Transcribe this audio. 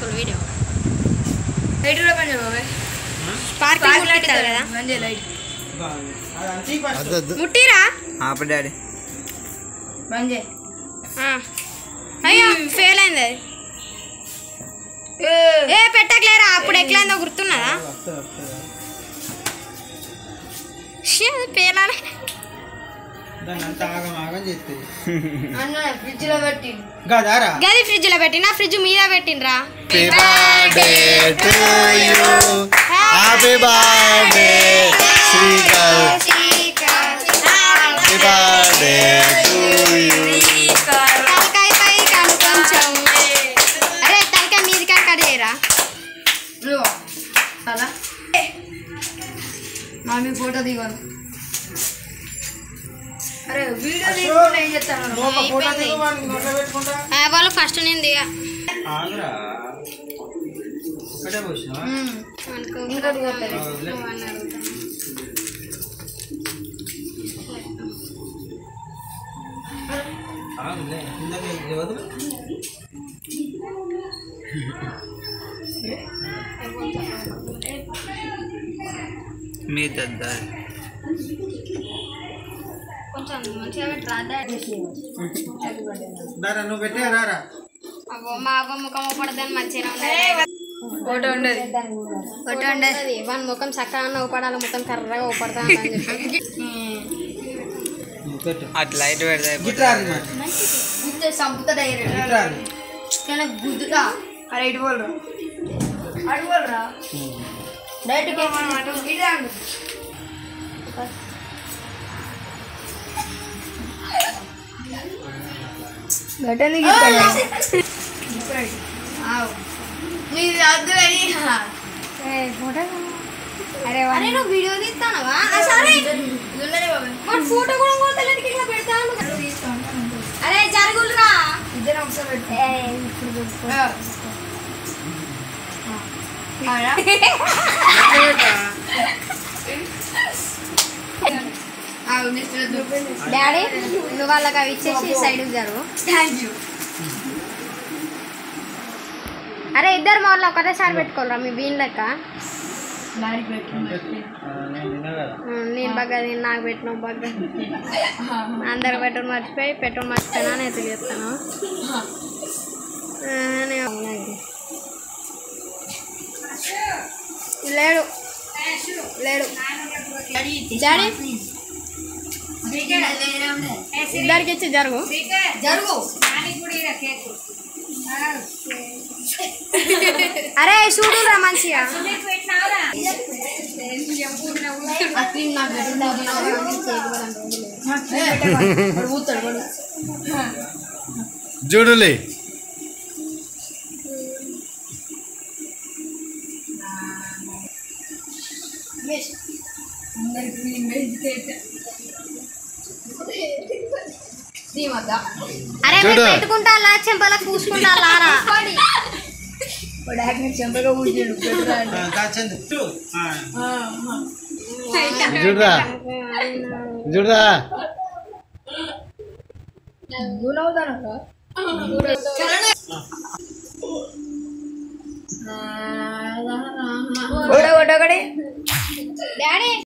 చూడు video light కూడా పని బాబాయ్ స్పార్కింగ్ ముట్టిస్తారు కదా మంచి లైట్ వద్దు వద్దు ముట్టిరా ఆపు డాడీ బంద్ చేయి ఆ. అయ్యో ఫెయిల్ అయింది అది ఏ పెట్టకలేరా అప్పుడు ఎట్లయిందో గుర్తున్నదా షీ, అది పేలాలి దాన్ని అంతా ఆగం ఆగం చేస్తుంది అన్న ఫ్రిడ్జ్ లో పెట్టి గదారా గది ఫ్రిడ్జ్ లో పెట్టినా ఫ్రిడ్జ్ మీద పెట్టినరా happy birthday to you happy birthday Srikar happy birthday to you తలకాయ పై కను కొంచెం అరే తలకాయ మీది కానీ కట్ చేయరా నువ్వు కదా మమ్మీ ఫోటో దిగాను అరే వీడియో తీసుకుంటే ఏం చేస్తాను ఫోటో దిగమని నోట్లో పెట్టుకుంటా ఆ, వాళ్ళు ఫస్ట్ నేను దిగా ఆగురా ఒకటే పోసినా ఇంకోటి కొట్టలేదు ఆగులే ఇందాక ఇది వదిలు మీ దద్ద కొంచెం మంచిగా పెట్టరా దారా నువ్వు పెట్టే రారా అవ్వ మా అవ్వ ముఖం ఊపడదని మంచిగా ఉండదు ఫోటో ఉండదు ఫోటో ఉండదు వాని ముఖం చక్కగా ఊపడాలి మొత్తం కర్రగా ఊపడతా అని చెప్పి నువ్వు పెట్టు అటు లైట్ పెడితే గిటార్ మరి గుద్దే సంపుతా డైరెక్ట్ గిటార్ కానీ గుద్దుతా అరే ఇటు పోలరా అటు పోలరా డైరెక్ట్ ఏమన్నా అటు ఇదే అండు గట్టని నీది అద్దు అని అరే అరే నువ్వు వీడియో తీస్తానవా సరే ఉండనే బాబాయ్ వాడు ఫోటో కూడా పోతలేడికి ఇట్లా పెడతాను అరే జరుగులురా ఇద్దరం ఒకసారి పెట్టు ఆ. అవునా? ఆగు, నెక్స్ట్ వద్దు. డాడీ నువ్వు వాళ్ళకి అవి ఇచ్చేసి సైడ్కి జరుగు థ్యాంక్ యూ అరే ఇద్దరు మా వాళ్ళు ఒకటేసారి పెట్టుకోవాలరా మీ వీన్ లెక్క డాడీ పెట్టు నేను తిన్నా కదా ఉమ్, నేను బగ్గ నేను నాకు పెట్టిన బగ్గ అందరు పెట్రోల్ మర్చిపోయి పెట్రోల్ మర్చిపోయినా నేను ఎత్తుకు చెప్తాను ఆ, నేను అవునండి. లేడు లేడు డాడీ ఇద్దరికి ఇచ్చి జరుగు జరుగు అరే చూడురా మంచిగా ఆ క్రీమ్ నాకు పెట్టింది ఊతాడు వాడు. జుడులే అందరికి క్రీమ్ పెడితే క్రీమ్ వద్దా అరే మీరు చూడు. పెట్టుకుంటా చెంపల పూసుకుంటా లారా వాడు యాక్ని చెంపగా ఊసాడు పెట్టురా అంటే. కాచంది ఆ, ఆ. జుడ్రా జుడ్రా గుణవుతాను ఒకటి డాడీ